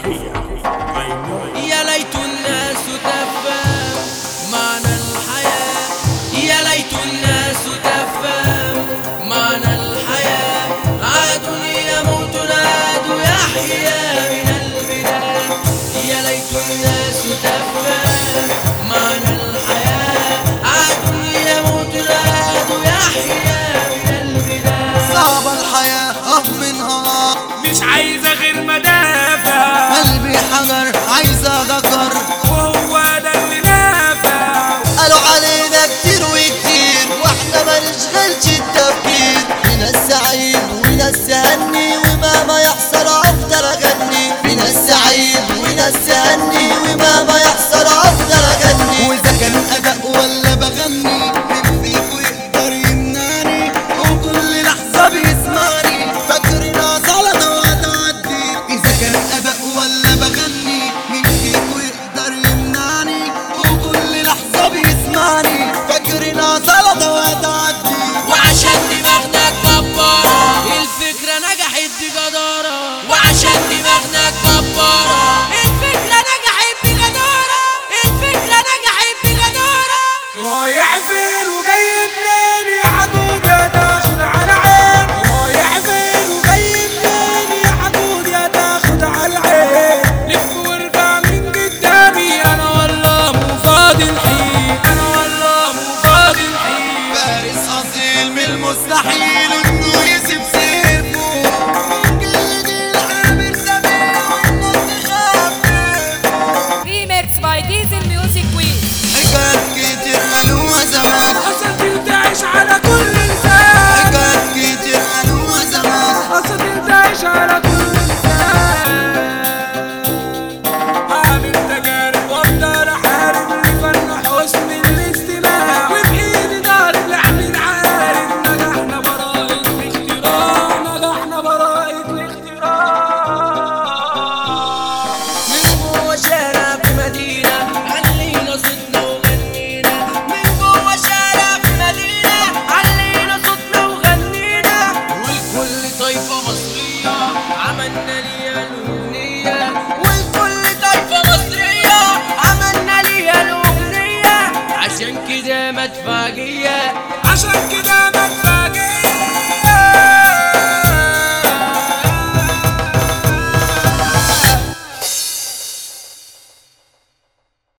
يا ليت الناس تفهم معنى الحياة يا ليت الناس تفهم معنى الحياة عاد يموت عاد يحيا من البداية يا ليت الناس تفهم معنى الحياة عاد يموت عاد يحيا من البداية صعب الحياة اه منها مش عايزة غير مدافع قلبي حجر عايزة ذكر وهو ده اللي نافع قالوا علينا كتير وكتير واحنا ما نشغلش التفكير في ناس سعيد وناس تهني ومهما يحصل افضل اغني في ناس سعيد وناس تهني ومهما يحصل افضل اغني واذا كان اداء ولا بغني مين فيكو يقدر يمنعني وكل لحظه بيسمعني فاكرنا زلطه وهتعدي اذا كان اداء ولا بغني مين فيكو يقدر يمنعني وكل لحظه بيسمعني فاكرنا زلطه وهتعدي وعشان دماغنا كبارة الفكرة نجحت بجدارة وعشان دماغنا كبارة الفكرة نجحت بجدارة الفكرة نجحت بجدارة رايح فين وجاي منين يا حدود يا تاخد على عين رايح فين وجاي منين يا حدود يا تاخد على عين لف وارجع من قدامي انا والله مو فاضي الحين انا والله مو فاضي الحين فارس اصيل من المستحيل انه يسيب سيفه من كل دي العامر سمير والنص خفيف Remix by Diesel Music Week. حكايات كتير قالوها زمان اساطير تعيش على كل لسان حكايات كتير قالوها زمان اساطير تعيش على كل لسان هعمل تجارب وافضل احارب لفن حسن الاستماع وبايدي ضارب لعمل عارف نجحنا براءة الاختراع نجحنا براءة الاختراع من جوه شارع في مدينة علينا صوتنا وغنينا من جوه شارع في مدينة علينا صوتنا وغنينا والكل طايفة مصرية عملنا ليها الأغنية والكل طايفة مصرية عملنا ليها الأغنية عشان كده مدفعجية عشان كده ما